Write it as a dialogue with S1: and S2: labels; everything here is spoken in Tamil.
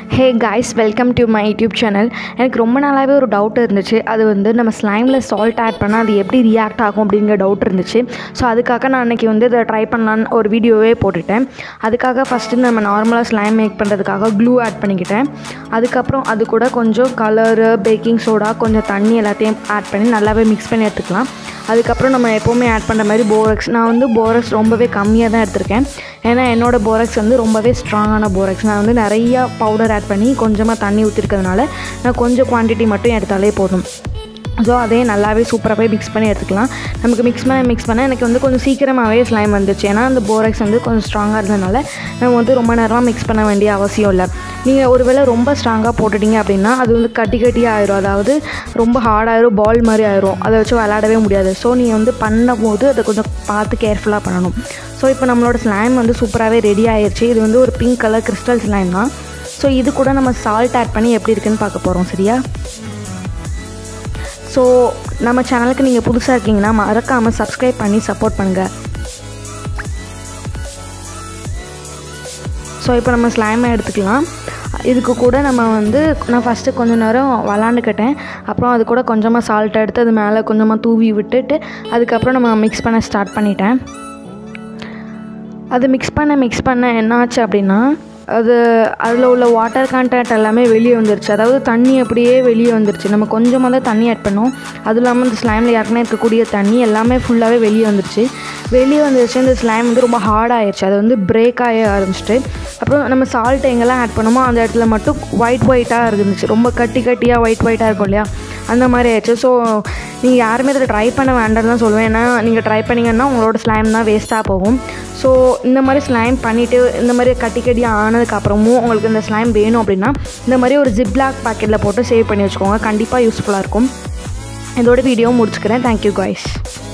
S1: hey guys welcome to my YouTube channel எனக்கு ரொம்ப நாளாகவே ஒரு டவுட் இருந்துச்சு அது வந்து நம்ம ஸ்லைமில் சால்ட் ஆட் பண்ணால் அது எப்படி ரியாக்ட் ஆகும் அப்படிங்கிற டவுட் இருந்துச்சு ஸோ அதுக்காக நான் அன்றைக்கி வந்து இதை ட்ரை பண்ணலான்னு ஒரு வீடியோவே போட்டுட்டேன் அதுக்காக ஃபஸ்ட்டு நம்ம நார்மலாக ஸ்லைம் மேக் பண்ணுறதுக்காக க்ளூ ஆட் பண்ணிக்கிட்டேன் அதுக்கப்புறம் அது கூட கொஞ்சம் கலரு பேக்கிங் சோடா கொஞ்சம் தண்ணி எல்லாத்தையும் ஆட் பண்ணி நல்லாவே மிக்ஸ் பண்ணி எடுத்துக்கலாம் அதுக்கப்புறம் நம்ம எப்போவுமே ஆட் பண்ணுற மாதிரி போரக்ஸ் நான் வந்து போரக்ஸ் ரொம்பவே கம்மியாக தான் எடுத்திருக்கேன் ஏன்னா என்னோடய போரக்ஸ் வந்து ரொம்பவே ஸ்ட்ராங்கான போரக்ஸ் நான் வந்து நிறையா பவுடர் ஆட் பண்ணி கொஞ்சமாக தண்ணி ஊற்றிருக்கிறதுனால நான் கொஞ்சம் குவான்டிட்டி மட்டும் எடுத்தாலே போதும் ஸோ அதே நல்லாவே சூப்பராகவே மிக்ஸ் பண்ணி எடுத்துக்கலாம் நமக்கு மிக்ஸ் பண்ண மிக்ஸ் பண்ண எனக்கு வந்து கொஞ்சம் சீக்கிரமாகவே ஸ்லைம் வந்துச்சு ஏன்னா அந்த போரக்ஸ் வந்து கொஞ்சம் ஸ்ட்ராங்காக இருந்ததுனால நம்ம வந்து ரொம்ப நேரமாக மிக்ஸ் பண்ண வேண்டிய அவசியம் இல்லை நீங்கள் ஒருவேளை ரொம்ப ஸ்ட்ராங்காக போட்டுட்டீங்க அப்படின்னா அது வந்து கட்டி கட்டியாக ஆயிரும் அதாவது ரொம்ப ஹார்டாயிரும் பால் மாதிரி ஆயிரும் அதை வச்சு விளாடவே முடியாது ஸோ நீங்கள் வந்து பண்ணும்போது அதை கொஞ்சம் பார்த்து கேர்ஃபுல்லாக பண்ணணும் ஸோ இப்போ நம்மளோட ஸ்லைம் வந்து சூப்பராகவே ரெடி ஆயிடுச்சு இது வந்து ஒரு பிங்க் கலர் கிறிஸ்டல் ஸ்லைம் தான் ஸோ இது கூட நம்ம சால்ட் ஆட் பண்ணி எப்படி இருக்குன்னு பார்க்க போகிறோம் சரியா ஸோ நம்ம சேனலுக்கு நீங்கள் புதுசாக இருக்கீங்கன்னா மறக்காமல் சப்ஸ்கிரைப் பண்ணி சப்போர்ட் பண்ணுங்கள் ஸோ இப்போ நம்ம ஸ்லைமை எடுத்துக்கலாம் இதுக்கு கூட நம்ம வந்து நான் ஃபஸ்ட்டு கொஞ்ச நேரம் விளாண்டுக்கிட்டேன் அப்புறம் அது கூட கொஞ்சமாக சால்ட் எடுத்து அது மேலே கொஞ்சமாக தூவி விட்டுட்டு அதுக்கப்புறம் நம்ம மிக்ஸ் பண்ண ஸ்டார்ட் பண்ணிட்டேன் அது மிக்ஸ் பண்ண மிக்ஸ் பண்ண என்னாச்சு அப்படின்னா அது அதில் உள்ள வாட்டர் கண்டென்ட் எல்லாமே வெளியே வந்துருச்சு அதாவது தண்ணி அப்படியே வெளியே வந்துருச்சு நம்ம கொஞ்சமாக தான் தண்ணி ஆட் பண்ணோம் அதுவும் இல்லாமல் இந்த ஸ்லைமில் ஏற்கனவே இருக்கக்கூடிய தண்ணி எல்லாமே ஃபுல்லாகவே வெளியே வந்துருச்சு வெளியே வந்துருச்சு இந்த ஸ்லைம் வந்து ரொம்ப ஹார்டாகிடுச்சு அது வந்து பிரேக் ஆக ஆரம்பிச்சிட்டு அப்புறம் நம்ம சால்ட் எங்கெல்லாம் ஆட் பண்ணோமோ அந்த இடத்துல மட்டும் ஒயிட் ஒயிட்டாக இருந்துச்சு ரொம்ப கட்டி கட்டியாக ஒயிட் ஒயிட்டாக இருக்கும் இல்லையா அந்த மாதிரி ஆயிடுச்சு ஸோ நீங்கள் யாருமே இதில் ட்ரை பண்ண வேண்டாம்னு தான் சொல்லுவேன் ஏன்னா நீங்கள் ட்ரை பண்ணிங்கன்னா உங்களோட ஸ்லைம் தான் வேஸ்ட்டாக போகும் ஸோ இந்த மாதிரி ஸ்லைம் பண்ணிவிட்டு இந்த மாதிரி கட்டி கட்டி ஆனதுக்கப்புறமும் உங்களுக்கு இந்த ஸ்லைம் வேணும் அப்படின்னா இந்த மாதிரி ஒரு ஜிப்லாக் பாக்கெட்டில் போட்டு சேவ் பண்ணி வச்சுக்கோங்க கண்டிப்பாக யூஸ்ஃபுல்லாக இருக்கும் இதோட வீடியோ முடிச்சுக்கிறேன் தேங்க்யூ காய்ஸ்